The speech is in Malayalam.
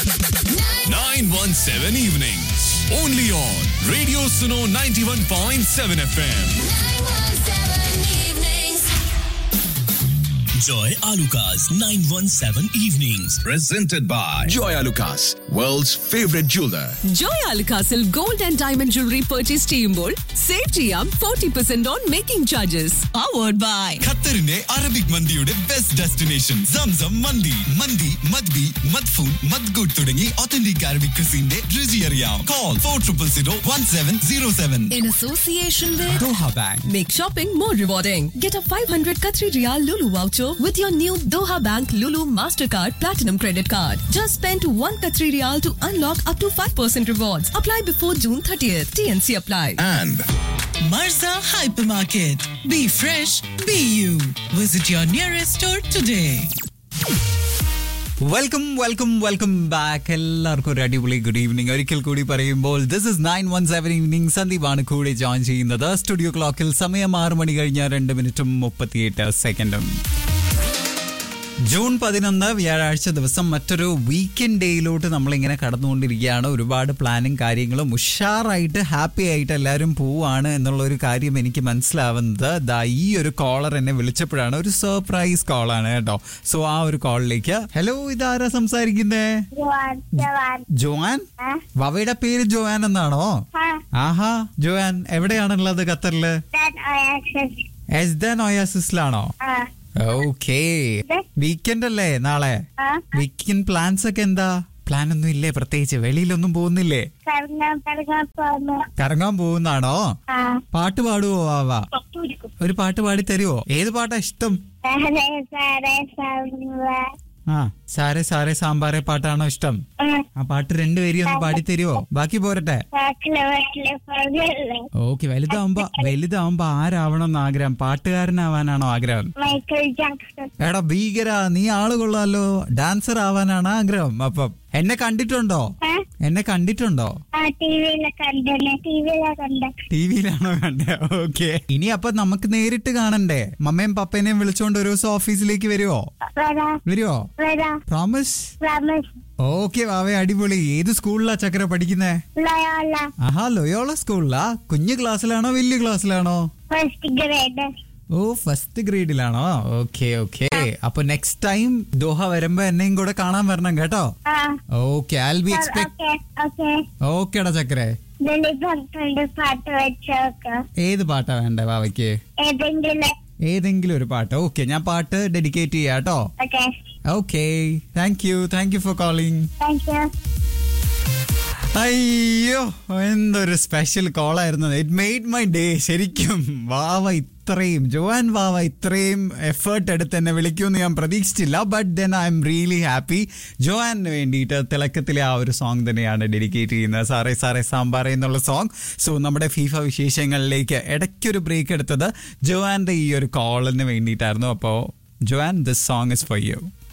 917 evenings. Only on Radio Suno 91.7 FM. Joy Alukas 917 Evenings. Presented by Joy Lucas, world's favorite jeweler. Joy അൽക്കാസിൽ gold and diamond jewellery purchase ചെയ്യുമ്പോൾ സേവ് ചെയ്യാം forty percent on making charges powered by ഖത്തറിന്റെ അറബിക് മന്തിയുടെ ബെസ്റ്റ് ഡെസ്റ്റിനേഷൻ സംസം മന്തി മന്തി മദ്ബി മദ്ഫൂൺ മദ്ഗുഡ് തുടങ്ങി ഒത്തന്റിക് അറബിക് ക്രിസിന്റെ രുചി അറിയാം call four triple zero one seven zero seven In association with Doha Bank. Make shopping more rewarding. Get a 500 Qatari Riyal Lulu voucher with your new Doha Bank Lulu Mastercard Platinum Credit Card. Just spend 1 Qatari Riyal to unlock up to 5% rewards. Apply before June 30th. TNC apply. And Marza Hypermarket. Be fresh, be you. Visit your nearest store today. Welcome welcome welcome back എല്ലാവർക്കും ഒരു അടിപൊളി ഗുഡ് ഈവനിങ് ഒരിക്കൽ കൂടി പറയുമ്പോൾ this is nine one seven evening സന്ദീപാണ് കൂടെ ജോയിൻ ചെയ്യുന്നത് സ്റ്റുഡിയോ ക്ലോക്കിൽ സമയം ആറ് മണി കഴിഞ്ഞ രണ്ട് മിനിറ്റും മുപ്പത്തിയെട്ട് സെക്കൻഡും ജൂൺ പതിനൊന്ന് വ്യാഴാഴ്ച ദിവസം മറ്റൊരു വീക്കെൻഡ് ഡേയിലോട്ട് നമ്മളിങ്ങനെ കടന്നുകൊണ്ടിരിക്കുകയാണ് ഒരുപാട് പ്ലാനിങ് കാര്യങ്ങളും ഉഷാറായിട്ട് ഹാപ്പി ആയിട്ട് എല്ലാവരും പോവാണ് എന്നുള്ള ഒരു കാര്യം എനിക്ക് മനസ്സിലാവുന്നത് ദാ ഈ ഒരു കോളർ എന്നെ വിളിച്ചപ്പോഴാണ് ഒരു സർപ്രൈസ് കോളാണ് കേട്ടോ സോ ആ ഒരു കോളിലേക്ക് ഹലോ ഇതാരാ സംസാരിക്കുന്നേ ജവാൻ ജവാൻ ജോവാൻ ആ? വവയുടെ പേര് ജോവാൻ എന്നാണോ ആ ആഹാ ജോവാൻ എവിടെയാണുള്ളത് ഖത്തറില് ഞാൻ ഒയാക്സസ് എസ് ദൻ ഒയാസിസിലാണോ ആ ഓക്കേ വീക്കെൻഡ് അല്ലേ നാളെ ആ വീക്കെൻഡ് പ്ലാൻസ് ഒക്കെ എന്താ പ്ലാൻ ഒന്നും ഇല്ലേ പ്രത്യേകിച്ച് വെളിയിലൊന്നും പോകുന്നില്ലേ കറങ്ങാൻ കറങ്ങാൻ പോന്നു കറങ്ങാൻ പോകുന്നാണോ ആ പാട്ട് പാടുവോ ആവാ കുടിക്കും ഒരു പാട്ട് പാടി തരുവോ ഏത് പാട്ടാ ഇഷ്ടം സാറേ സാറേ സാറേ ആ സാരെ സാരെ സാമ്പാറെ പാട്ടാണോ ഇഷ്ടം ആ പാട്ട് രണ്ടുപേരും ഒന്ന് പാടി തരുവോ ബാക്കി പോരട്ടെ വീട്ടിലെ വീട്ടിലെ പറഞ്ഞല്ലേ ഓക്കെ വലുതാവുമ്പോ വലുതാവുമ്പോ ആരാവണം എന്ന് ആഗ്രഹം പാട്ടുകാരനാവാനാണോ ആഗ്രഹം മൈക്കിൾ ജാക്സൺ എടാ ഭീകര നീ ആള് കൊള്ളാലോ ഡാൻസർ ആവാനാണ് ആഗ്രഹം അപ്പം എന്നെ കണ്ടിട്ടുണ്ടോ ആ എന്നെ കണ്ടിട്ടുണ്ടോ ആ ടിവിയിലെ കണ്ടനെ ടിവിയിലെ കണ്ട ടി വിയിലാണോ കണ്ടേ ഓക്കെ ഇനി അപ്പൊ നമുക്ക് നേരിട്ട് കാണണ്ടേ മമ്മയും പപ്പേനെയും വിളിച്ചോണ്ട് ഒരു ദിവസം ഓഫീസിലേക്ക് വരുവോ വരാ വരുവോ വരാ പ്രോമിസ് പ്രമസ് ഓക്കെ വാവേ അടിപൊളി ഏത് സ്കൂളിലാ ചക്കര പഠിക്കുന്നേ ലയോല ആഹാ ലൊയോള സ്കൂളിലാ കുഞ്ഞു ക്ലാസ്സിലാണോ വലിയ ക്ലാസ്സിലാണോ ഫസ്റ്റ് ഗ്രേഡ് ഓ ഫസ്റ്റ് ഗ്രേഡിലാണോ ഓക്കെ ഓക്കെ അപ്പൊ നെക്സ്റ്റ് ടൈം ദോഹ വരുമ്പോ എന്നെയും കൂടെ കാണാൻ വരണം കേട്ടോ ആ okay I be expect okay okay ഓക്കേടാ ചക്കരെ ദിലീപ് പാട്ട് വെച്ചോക്കാം ഏത് പാട്ടാ വേണ്ടേ വാവയ്ക്ക് ഏതെങ്കിലും ഏതെങ്കിലും ഒരു പാട്ട് ഓക്കെ ഞാൻ പാട്ട് ഡെഡിക്കേറ്റ് ചെയ്യാം കേട്ടോ okay okay thank you thank you for calling thank you അയ്യോ എന്തൊരു സ്പെഷ്യൽ കോളായിരുന്നു ഇറ്റ് മെയ്ഡ് മൈ ഡേ ശരിക്കും വാവ ഇത്രയും ജോവാൻ വാവ ഇത്രയും എഫേർട്ട് എടുത്ത് എന്നെ വിളിക്കുമെന്ന് ഞാൻ പ്രതീക്ഷിച്ചില്ല but then I am really happy ജോവാന് വേണ്ടിയിട്ട് തിളക്കത്തിലെ ആ ഒരു സോങ് തന്നെയാണ് ഡെഡിക്കേറ്റ് ചെയ്യുന്നത് സാറേ സാറേ സാമ്പാറേ എന്നുള്ള സോങ് സോ നമ്മുടെ ഫീഫ വിശേഷങ്ങളിലേക്ക് ഇടയ്ക്കൊരു ബ്രേക്ക് എടുത്തത് ജോവാന്റെ ഈ ഒരു കോളിന് വേണ്ടിയിട്ടായിരുന്നു അപ്പോൾ Joan this song is for U